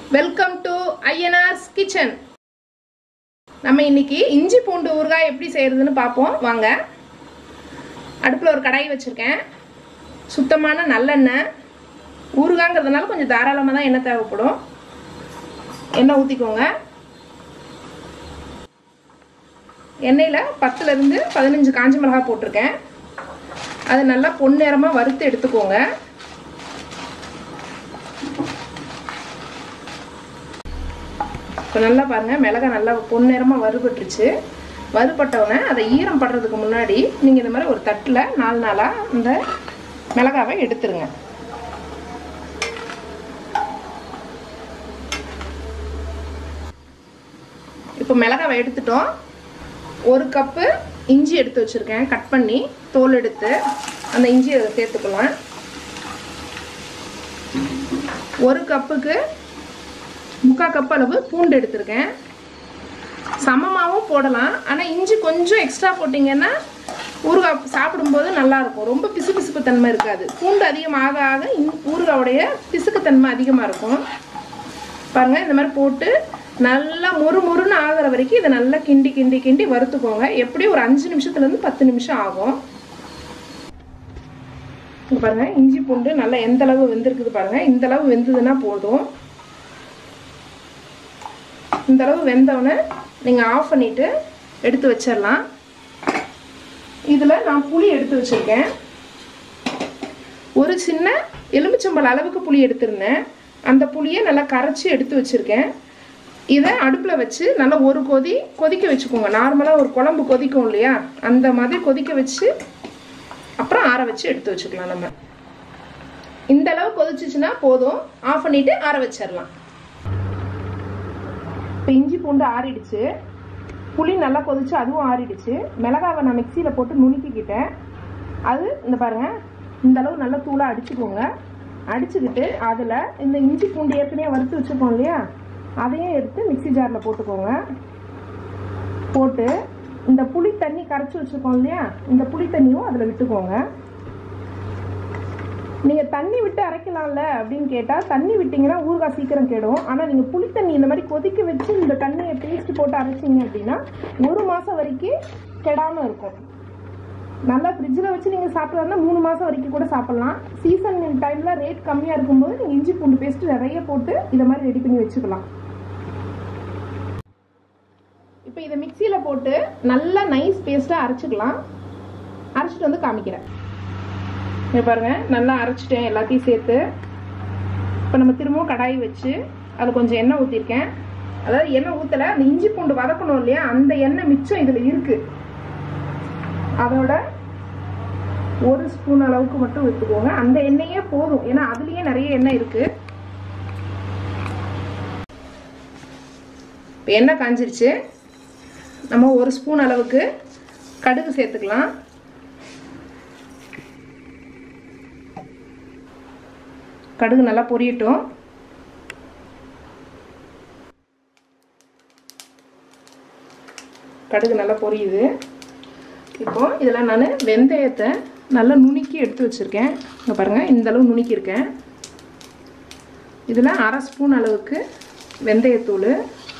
welcome to ஐஎன்ஆர்ஸ் kitchen நம்ம இன்னைக்கு இஞ்சி பூண்டு ஊறுகாய் எப்படி செய்யறதுன்னு பார்ப்போம் வாங்க அடுப்பில் ஒரு கடாய் வச்சுருக்கேன் சுத்தமான நல்லெண்ணெய் ஊறுகாங்கிறதுனால கொஞ்சம் தாராளமாக தான் எண்ணெய் தேவைப்படும் எண்ணெய் ஊற்றிக்கோங்க எண்ணெயில் பத்துலேருந்து பதினஞ்சு காஞ்ச மிளகாய் போட்டிருக்கேன் அது நல்லா பொன்னிறமாக வறுத்து எடுத்துக்கோங்க இப்போ நல்லா பாருங்கள் மிளகாய் நல்லா பொன்னிறமாக வறுபட்டுருச்சு வறுபட்டவுடனே அதை ஈரம் படுறதுக்கு முன்னாடி நீங்கள் இந்த மாதிரி ஒரு தட்டில் நாலு நாளாக இந்த மிளகாவை எடுத்துருங்க இப்போ மிளகாவை எடுத்துட்டோம் ஒரு கப்பு இஞ்சி எடுத்து வச்சுருக்கேன் கட் பண்ணி தோல் எடுத்து அந்த இஞ்சி அதை சேர்த்துக்கலாம் ஒரு கப்புக்கு முக்கால் கப் அளவு பூண்டு எடுத்திருக்கேன் சமமாகவும் போடலாம் ஆனால் இஞ்சி கொஞ்சம் எக்ஸ்ட்ரா போட்டிங்கன்னா ஊறுகாய் சாப்பிடும்போது நல்லாயிருக்கும் ரொம்ப பிசு பிசுப்பு தன்மை இருக்காது பூண்டு அதிகமாக ஆக ஊறுகாவுடைய பிசுக்குத்தன்மை அதிகமாக இருக்கும் பாருங்கள் இந்த மாதிரி போட்டு நல்லா மொறு மொறுன்னு ஆகிற வரைக்கும் இதை நல்லா கிண்டி கிண்டி கிண்டி வறுத்துக்கோங்க எப்படியும் ஒரு அஞ்சு நிமிஷத்துலேருந்து பத்து நிமிஷம் ஆகும் இங்கே பாருங்கள் இஞ்சி பூண்டு நல்லா எந்த அளவு வெந்திருக்குது பாருங்கள் இந்த அளவு வெந்ததுன்னா போதும் இந்த அளவு வெந்தவுடனே நீங்கள் ஆஃப் பண்ணிவிட்டு எடுத்து வச்சிடலாம் இதில் நான் புளி எடுத்து வச்சுருக்கேன் ஒரு சின்ன எலுமிச்சம்பழ அளவுக்கு புளி எடுத்திருந்தேன் அந்த புளியை நல்லா கரைச்சி எடுத்து வச்சுருக்கேன் இதை அடுப்பில் வச்சு நல்லா ஒரு கொதி கொதிக்க வச்சுக்கோங்க நார்மலாக ஒரு குழம்பு கொதிக்கும் இல்லையா அந்த மாதிரி கொதிக்க வச்சு அப்புறம் ஆற வச்சு எடுத்து வச்சுக்கலாம் நம்ம இந்த அளவு கொதிச்சிச்சுன்னா போதும் ஆஃப் பண்ணிவிட்டு ஆற வச்சிடலாம் இப்போ இஞ்சி பூண்டு ஆறிடுச்சு புளி நல்லா கொதிச்சு அதுவும் ஆறிடுச்சு மிளகாவை நான் மிக்சியில் போட்டு நுணுக்கிக்கிட்டேன் அது இந்த பாருங்கள் இந்த அளவு நல்லா தூளாக அடிச்சுக்கோங்க அடிச்சுக்கிட்டு அதில் இந்த இஞ்சி பூண்டு ஏற்கனவே வறுத்து வச்சுருக்கோம் இல்லையா அதையும் எடுத்து மிக்சி ஜாரில் போட்டுக்கோங்க போட்டு இந்த புளி தண்ணி கரைச்சி வச்சுருக்கோம் இல்லையா இந்த புளி தண்ணியும் அதில் விட்டுக்கோங்க நீங்கள் தண்ணி விட்டு அரைக்கலாம்ல அப்படின்னு கேட்டால் தண்ணி விட்டிங்கன்னா ஊறுகாய் சீக்கிரம் கெடும் ஆனால் நீங்கள் புளி தண்ணி இந்த மாதிரி கொதிக்க வச்சு இந்த தண்ணியை பேஸ்ட் போட்டு அரைச்சிங்க அப்படின்னா ஒரு மாதம் வரைக்கும் கெடாமல் இருக்கும் நல்லா ஃப்ரிட்ஜில் வச்சு நீங்கள் சாப்பிட்றதுனா மூணு மாதம் வரைக்கும் கூட சாப்பிட்லாம் சீசன் டைமில் ரேட் கம்மியாக இருக்கும்போது நீங்கள் இஞ்சி பூண்டு பேஸ்ட் நிறைய போட்டு இதை மாதிரி ரெடி பண்ணி வச்சுக்கலாம் இப்போ இதை மிக்சியில் போட்டு நல்லா நைஸ் பேஸ்ட்டாக அரைச்சிக்கலாம் அரைச்சிட்டு வந்து காமிக்கிறேன் இங்கே பாருங்கள் நல்லா அரைச்சிட்டேன் எல்லாத்தையும் சேர்த்து இப்போ நம்ம திரும்பவும் கடாய் வச்சு அதில் கொஞ்சம் எண்ணெய் ஊற்றிருக்கேன் அதாவது எண்ணெய் ஊற்றலை அந்த இஞ்சி பூண்டு வதக்கணும் இல்லையா அந்த எண்ணெய் மிச்சம் இதில் இருக்குது அதோட ஒரு ஸ்பூன் அளவுக்கு மட்டும் விட்டுக்கோங்க அந்த எண்ணெயே போதும் ஏன்னா அதுலேயே நிறைய எண்ணெய் இருக்குது இப்போ எண்ணெய் காஞ்சிருச்சு நம்ம ஒரு ஸ்பூன் அளவுக்கு கடுகு சேர்த்துக்கலாம் கடுகு நல்லா பொரியட்டும் கடுகு நல்லா பொரியுது இப்போ இதில் நான் வெந்தயத்தை நல்லா நுணுக்கி எடுத்து வச்சுருக்கேன் இங்கே பாருங்கள் இந்த அளவு நுணுக்கியிருக்கேன் இதில் அரை ஸ்பூன் அளவுக்கு வெந்தயத்தூள்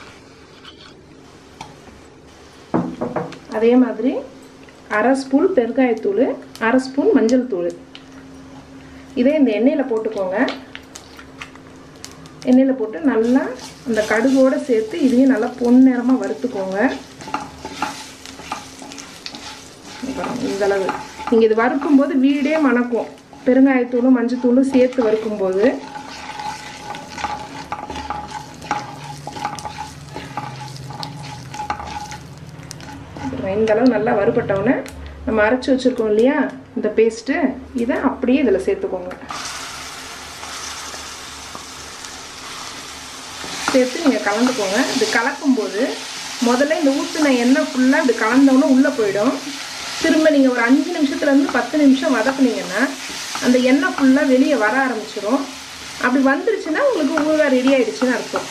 அதே மாதிரி அரை ஸ்பூன் பெருங்காயத்தூள் அரை ஸ்பூன் மஞ்சள் தூள் இதே இந்த எண்ணெயில் போட்டுக்கோங்க எண்ணெயில் போட்டு நல்லா அந்த கடுகோடு சேர்த்து இதையும் நல்லா பொன்னிறமாக வறுத்துக்கோங்க இந்த அளவு நீங்கள் இது வறுக்கும்போது வீடே மணக்கும் பெருங்காயத்தூளும் மஞ்சத்தூளும் சேர்த்து வறுக்கும்போது இந்த அளவு நல்லா வறுபட்டவுடனே நம்ம அரைச்சி வச்சுருக்கோம் இல்லையா இந்த பேஸ்ட்டு இதை அப்படியே இதில் சேர்த்துக்கோங்க சேர்த்து நீங்கள் கலந்துக்கோங்க இது கலக்கும்போது முதல்ல இந்த ஊற்றின எண்ணெய் ஃபுல்லாக இப்படி கலந்தோன்னே உள்ளே போயிடும் திரும்ப நீங்கள் ஒரு அஞ்சு நிமிஷத்துலேருந்து பத்து நிமிஷம் வதக்குனீங்கன்னா அந்த எண்ணெய் ஃபுல்லாக வெளியே வர ஆரம்பிச்சிடும் அப்படி வந்துருச்சுன்னா உங்களுக்கு ஊறுகாய் ரெடி ஆகிடுச்சுன்னு அர்த்தம்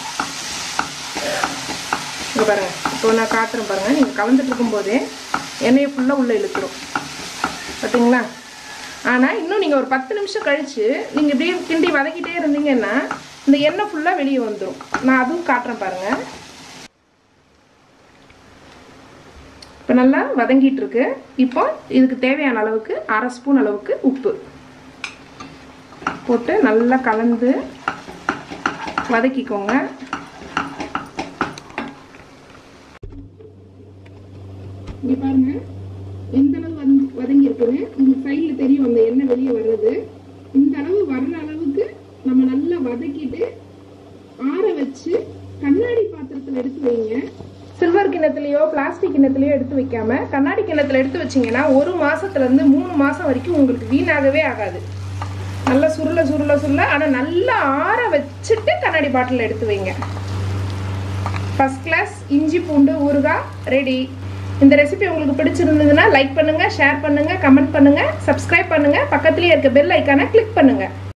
இங்கே பாருங்கள் இப்போ நான் காட்டுறேன் பாருங்கள் நீங்கள் கலந்துட்டு இருக்கும்போதே எண்ணெயை ஃபுல்லாக உள்ளே இழுத்துரும் பார்த்தீங்களா ஆனால் இன்னும் நீங்கள் ஒரு பத்து நிமிஷம் கழித்து நீங்கள் இப்படியே கிண்டி வதக்கிட்டே இருந்தீங்கன்னா இந்த எண்ணெய் ஃபுல்லாக வெளியே வந்துடும் நான் அதுவும் காட்டுறேன் பாருங்கள் இப்போ நல்லா வதங்கிட்டு இருக்கு இப்போ இதுக்கு தேவையான அளவுக்கு அரை ஸ்பூன் அளவுக்கு உப்பு போட்டு நல்லா கலந்து வதக்கிக்கோங்க இங்க பாருங்க எந்த அளவு வந்து வதங்கி இருக்குன்னு உங்களுக்கு சைடில் தெரியும் அந்த எண்ணெய் வெளியே வர்றது இந்த அளவு வர்ற அளவுக்கு நம்ம நல்லா வதக்கிட்டு ஆற வச்சு கண்ணாடி பாத்திரத்தில் எடுத்து வைங்க சில்வர் கிண்ணத்துலயோ பிளாஸ்டிக் கிண்ணத்துலயோ எடுத்து வைக்காம கண்ணாடி கிண்ணத்துல எடுத்து வச்சீங்கன்னா ஒரு மாசத்துல இருந்து மூணு மாசம் வரைக்கும் உங்களுக்கு வீணாகவே ஆகாது நல்லா சுருள சுருள சுருள ஆனா நல்லா ஆற வச்சுட்டு கண்ணாடி பாட்டில் எடுத்து வைங்க ஃபர்ஸ்ட் கிளாஸ் இஞ்சி பூண்டு ஊறுகாய் ரெடி இந்த ரெசிபி உங்களுக்கு பிடிச்சிருந்ததுன்னா லைக் பண்ணுங்க ஷேர் பண்ணுங்க கமெண்ட் பண்ணுங்க சப்ஸ்கிரைப் பண்ணுங்க பக்கத்துலயே இருக்க பெல் ஐக்கானை கிளிக் பண்ணுங்க